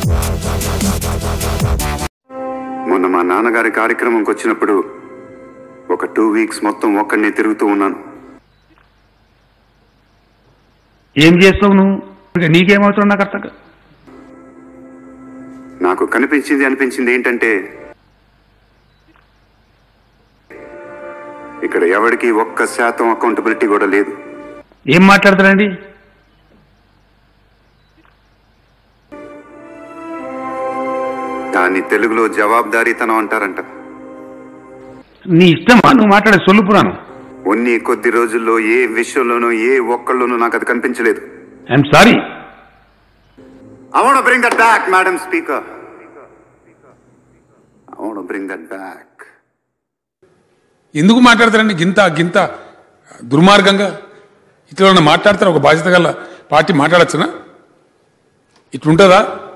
మొన్న మా నాన్నగారి కార్యక్రమంకి వచ్చినప్పుడు ఒక టూ వీక్స్ మొత్తం ఒక్కడిని తిరుగుతూ ఉన్నాను ఏం చేస్తావు నువ్వు ఇక నీకేమవుతావు నాకు అర్థం కాదు. నాకు కనిపించింది అనిపించింది ఏంటంటే ఇక్కడ ఎవరికి ఒక్క శాతం అకౌంటబిలిటీ కూడా లేదు ఏం మాట్లాడతారండి దాన్ని తెలుగులో జవాబుదారీతనం అంటారంట నీ ఇష్టమా నువ్వు మాట్లాడే సొల్లు పురాణం ఉన్ని కొద్ది రోజుల్లో ఏ విషయంలోనూ ఏ ఒక్కళ్ళలోనూ నాకు అది కనిపించలేదు I'm sorry I want to bring that back, Madam Speaker. I want to bring that back. ఎందుకు మాట్లాడతారండి గింత గింత దుర్మార్గంగా ఇట్లా మాట్లాడతారు ఒక బాధ్యత గల పార్టీ మాట్లాడచ్చునా ఇట్లుంటుందా